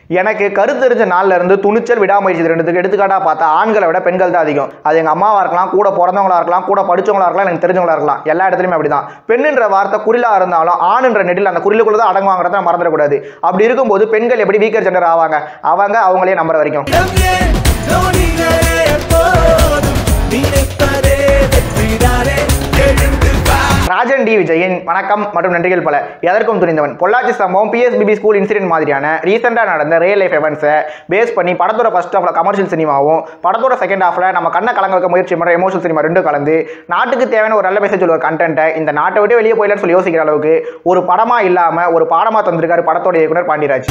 எனக்கு கருத்து தெரிஞ்ச நாள்ல இருந்து துணிச்சல் விடாமுயற்சி இது ரெண்டுத்துக்கு எடுத்துக்காட்டா பார்த்தா ஆண்களை விட பெண்கள் தான் அதிகம் அது எங்க அம்மாவா இருக்கலாம் கூட பிறந்தவங்களா இருக்கலாம் கூட படிச்சவங்களா இருக்கலாம் எனக்கு தெரிஞ்சவங்களா இருக்கலாம் எல்லா இடத்துலயுமே அப்படிதான் பெண்ணுன்ற வார்த்தை குறிலா இருந்தாலும் ஆணுன்ற நெடில் அந்த குறிலுக்குள்ள தான் அடங்குவாங்கிறத நம்ம மறந்துடக்கூடாது அப்படி இருக்கும்போது பெண்கள் எப்படி வீக்கர் ஜெண்டர் ஆவாங்க அவங்க அவங்களே நம்புற வரைக்கும் இளங்கே ஜோடிகளே எப்போதும் நினைப்பதே வெற்றிதானே எழுந்து வா ராஜன் டி விஜயின் வணக்கம் மற்றும் நன்றிகள் பல எதற்கும் துணிந்தவன் பொள்ளாச்சி சம்பவம் பிஎஸ்பிபி ஸ்கூல் இன்சிடென்ட் மாதிரியான ரீசெண்டாக நடந்த ரியல் லைஃப் எவன்ஸை பேஸ் பண்ணி படத்தோட ஃபர்ஸ்ட் ஹாஃப்ல கமர்ஷியல் சினிமாவும் படத்தோட செகண்ட் ஹாஃப்ல நம்ம கண்ணை கலங்க வைக்க முயற்சி பண்ணுற எமோஷனல் சினிமா ரெண்டும் கலந்து நாட்டுக்கு தேவையான ஒரு நல்ல மெசேஜ் ஒரு கண்டென்ட்டை இந்த நாட்டை விட்டு வெளியே போயிடலாம்னு சொல்லி யோசிக்கிற அளவுக்கு ஒரு படமா இல்லாம ஒரு பாடமா தந்திருக்காரு படத்தோட இயக்குனர் பாண்டியராஜ்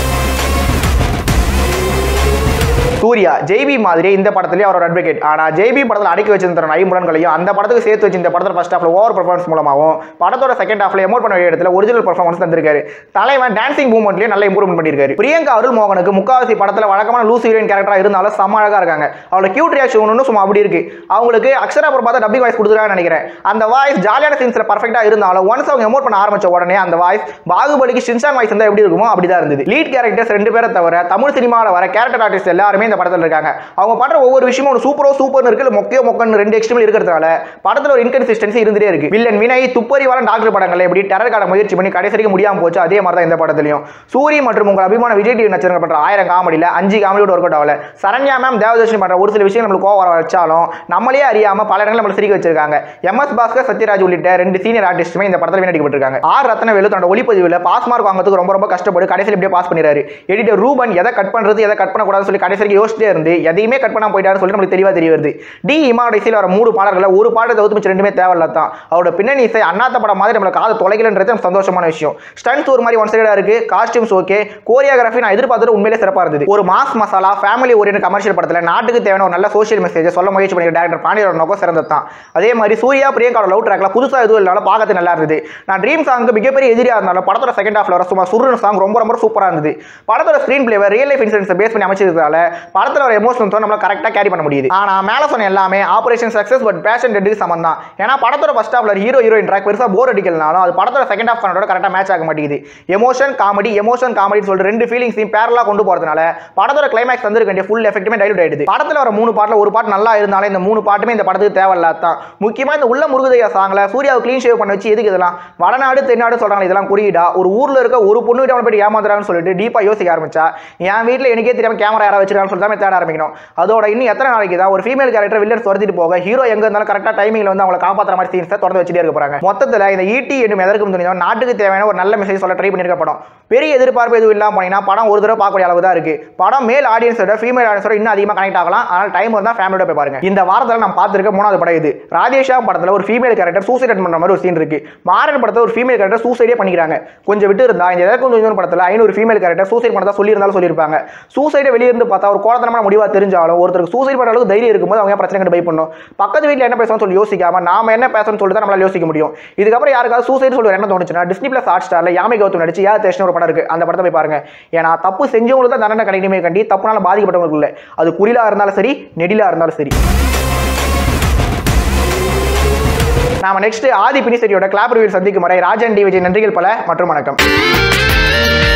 சூர்யா ஜெய்பி மாதிரி இந்த படத்துலயே அவரோட அட்வொகேட் ஆனா ஜெய்பி படத்துல அடக்கி வச்சிருந்த ஐம்புலன்களையும் அந்த படத்துக்கு சேர்த்து வச்சு இந்த படத்துல ஃபர்ஸ்ட் ஹாஃப்ல ஓவர் பர்ஃபார்மன்ஸ் மூலமாகவும் படத்தோட செகண்ட் ஹாஃப்ல எமோட் பண்ண வேண்டிய இடத்துல ஒரிஜினல் பர்ஃபார்மன்ஸ் தந்திருக்காரு தலைவன் டான்சிங் மூவ்மெண்ட்லயே நல்ல இம்ப்ரூவ்மெண்ட் பண்ணிருக்காரு பிரியங்கா அருள் மோகனுக்கு முக்காவாசி படத்துல வழக்கமான லூஸ் ஹீரோயின் கேரக்டரா இருந்தாலும் செம்ம அழகா இருக்காங்க அவளோட கியூட் ரியாக்ஷன் ஒன்று சும்மா அப்படி இருக்கு அவங்களுக்கு அக்ஷரா அப்புறம் பார்த்தா டப்பிங் வாய்ஸ் கொடுத்துருக்காங்கன்னு நினைக்கிறேன் அந்த வாய்ஸ் ஜாலியான சீன்ஸ்ல பர்ஃபெக்டா இருந்தாலும் ஒன்ஸ் அவங்க எமோட் பண்ண ஆரம்பிச்ச உடனே அந்த வாய்ஸ் பாகுபலிக்கு ஷின்சாங் வாய்ஸ் இருந்தா எப்படி இருக்குமோ அப்படிதான் இருந்தது லீட் கேரக்டர்ஸ் ரெண்டு பேரை தவிர தமிழ் சினிமாவில் வர கேரக்டர் ஆர்டிஸ்ட் எல்லாருமே இந்த படத்தில் இருக்காங்க அவங்க பண்ற ஒவ்வொரு விஷயமும் ஒரு சூப்பரோ சூப்பர்னு இருக்கு இல்ல மொக்கையோ மொக்கன்னு ரெண்டு எக்ஸ்ட்ரீம் இருக்கிறதுனால படத்துல ஒரு இன்கன்சிஸ்டன்சி இருந்துட்டே இருக்கு வில்லன் வினய் துப்பறிவாளன் டாக்டர் படங்கள்ல எப்படி டெரர் காட முயற்சி பண்ணி கடைசி வரைக்கும் முடியாம போச்சு அதே மாதிரி தான் இந்த படத்துலயும் சூரி மற்றும் உங்கள் அபிமான விஜய் டிவி நட்சத்திரம் பண்ற ஆயிரம் காமெடியில அஞ்சு காமெடியோட ஒர்க் அவுட் ஆகல சரண்யா மேம் தேவதர்ஷன் பண்ற ஒரு சில விஷயம் நம்மளுக்கு கோவம் வர வச்சாலும் நம்மளே அறியாம பல இடங்கள் நம்மள சிரிக்க வச்சிருக்காங்க எம் எஸ் பாஸ்கர் சத்யராஜ் உள்ளிட்ட ரெண்டு சீனியர் ஆர்டிஸ்ட்டுமே இந்த படத்தில் வீணடிக்கப்பட்டிருக்காங்க ஆர் ரத்னவேலு தன்னோட ஒளிப்பதிவில் பாஸ் மார்க் வாங்குறதுக்கு ரொம்ப ரொம்ப கஷ்டப்பட்டு கடைசியில் இப்படியே பாஸ் பண்ணிடுறாரு எடிட்டர் ரூபன் எதை கட் பண்றது எதை கட் பண்ணக்கூடாதுன்னு சொல்லி கடைசி வரைக்கும் யோசிச்சிட்டே இருந்து எதையுமே கட் பண்ணாம போயிட்டாருன்னு சொல்லி நம்மளுக்கு தெளிவா தெரிய வருது டி இமானோட இசையில் வர மூணு பாடல்களை ஒரு பாடலை தவிர்த்து மிச்சம் ரெண்டுமே தேவையில்ல தான் அவரோட பின்னணி இசை அண்ணாத்த படம் மாதிரி நம்மள காது தொலைக்கலன்றது நம்ம சந்தோஷமான விஷயம் ஸ்டன்ஸ் ஒரு மாதிரி ஒன் சைடா இருக்கு காஸ்டியூம்ஸ் ஓகே கோரியோகிராஃபி நான் எதிர்பார்த்தது உண்மையிலே சிறப்பா இருந்தது ஒரு mass masala family oriented commercial படத்துல நாட்டுக்கு தேவையான ஒரு நல்ல சோஷியல் மெசேஜ் சொல்ல முயற்சி பண்ணிய டேரக்டர் பாண்டியோட நோக்கம் சிறந்தது தான் அதே மாதிரி சூர்யா பிரியங்காவோட லவ் ட்ராக்ல புதுசா எதுவும் இல்லாம பார்க்கறது நல்லா இருந்தது நான் ட்ரீம் சாங்க்கு மிகப்பெரிய எதிரியா இருந்தாலும் படத்தோட செகண்ட் ஹாஃப்ல வர சும்மா சுருன்னு சாங் ரொம்ப ரொம்ப சூப்பரா இருந்தது படத்தோட ஸ்க்ரீன் பிளேவை ரியல் லைஃப் இன்சிடென்ட்ஸ் பேஸ் பண்ணி அமைச்சிருக்கிறதால படத்துல வர எமோஷன்ஸ் நம்மளால கரெக்டாக கேரி பண்ண முடியுது ஆனா மேல சொன்ன எல்லாமே ஆபரேஷன் சக்சஸ் பட் பேஷன் டெட்டுக்கு சமம் தான் ஏன்னா படத்தோட ஃபர்ஸ்ட் ஹாஃப்ல ஹீரோ ஹீரோயின் ட்ராக் பெருசா போர் அடிக்கலனாலும் அது படத்தோட செகண்ட் ஹாஃப் கனோட கரெக்டாக மேட்ச் ஆக மாட்டேங்குது எமோஷன் காமெடி எமோஷன் காமெடின்னு சொல்லிட்டு ரெண்டு ஃபீலிங்ஸையும் பேரலா கொண்டு போறதுனால படத்தோட கிளைமேக்ஸ் வந்துருக்க வேண்டிய ஃபுல் எஃபெக்ட்டுமே டைலூட் ஆயிடுது படத்துல வர மூணு பாட்டுல ஒரு பாட்டு நல்லா இருந்தாலும் இந்த மூணு பாட்டுமே இந்த படத்துக்கு தேவையில்லாத தான் முக்கியமா இந்த உள்ள முருகதையா சாங்ல சூர்யாவை க்ளீன் ஷேவ் பண்ண வச்சு எதுக்கு இதெல்லாம் வடநாடு தென்னாடு சொல்றாங்க இதெல்லாம் குறியீடா ஒரு ஊர்ல இருக்க ஒரு பொண்ணு கிட்ட அவனை போய் ஏமாத்துறாங்கன்னு சொல்லிட்டு டீப்பா யோசிக்க ஆரம்பிச்சா என் வீட்ல எனக்கே தெரியாம கேமரா யாரா வச்சிருக்கான்னு சொல்லி தான் தேட ஆரம்பிக்கணும் அதோட இன்னும் எத்தனை நாளைக்கு தான் ஒரு ஃபீமேல் கேரக்டர் வில்லன் துரத்திட்டு போக ஹீரோ எங்க இருந்தாலும் கரெக்டா டைமிங்ல வந்து அவங்களை காப்பாத்துற மாதிரி சீன்ஸை தொடர்ந்து வச்சுட்டே இருக்க போறாங்க மொத்தத்துல இந்த ஈட்டி என்னும் எதற்கும் துணிந்தவன் நாட்டுக்கு தேவையான ஒரு நல்ல மெசேஜ் சொல்ல ட்ரை பண்ணிருக்க படம் பெரிய எதிர்பார்ப்பு எதுவும் இல்லாம போனீங்கன்னா படம் ஒரு தடவை பார்க்கக்கூடிய அளவு தான் இருக்கு படம் மேல் ஆடியன்ஸோட ஃபீமேல் ஆடியன்ஸோட இன்னும் அதிகமாக கனெக்ட் ஆகலாம் அதனால டைம் வந்தா ஃபேமிலியோட போய் பாருங்க இந்த வாரத்தில் நான் பார்த்திருக்க மூணாவது படம் இது ராதேஷா படத்துல ஒரு ஃபீமேல் கேரக்டர் சூசைட் பண்ற மாதிரி ஒரு சீன் இருக்கு மாறன் படத்துல ஒரு ஃபீமேல் கேரக்டர் சூசைடே பண்ணிக்கிறாங்க கொஞ்சம் விட்டு இருந்தா இந்த எதற்கும் துணிந்தவன் படத்துல ஐநூறு ஃபீமேல் கேரக்டர் சூசைட் பண்ணதா சொல்லியிருந்தாலும் சொல்லியிருப்பாங்க சூசைடை வெளியே இருந்து பார்த்தா ஒரு கோலத்தனமான முடிவா தெரிஞ்சாலும் ஒருத்தருக்கு சூசைட் பண்ற அளவுக்கு தைரியம் இருக்கும்போது அவங்க ஏன் பிரச்சனை கண்டு பை பண்ணும் பக்கத்து வீட்டில் என்ன பேசணும்னு சொல்லி யோசிக்காம நாம என்ன பேசணும்னு சொல்லிட்டு தான் நம்மளால யோசிக்க முடியும் இதுக்கப்புறம் யாருக்காவது சூசைட் சொல்லி என்ன தோணுச்சுன்னா டிஸ்னி பிளஸ் ஹாட் ஸ்டார்ல யாமை கௌதம் நடிச்சு யா தேஷ்னு ஒரு படம் இருக்கு அந்த படத்தை போய் பாருங்க ஏன்னா தப்பு செஞ்சவங்களுக்கு தான் தண்டனை கிடைக்கணுமே கண்டி தப்புனால பாதிக்கப்பட்டவங்களுக்கு இல்லை அது குறிலா இருந்தாலும் சரி நெடிலா இருந்தாலும் சரி நாம நெக்ஸ்ட் ஆதி பினிசெட்டியோட கிளாப் ரிவியூ சந்திக்கும் வரை ராஜன் டி விஜய் நன்றிகள் பல மற்றும் வணக்கம்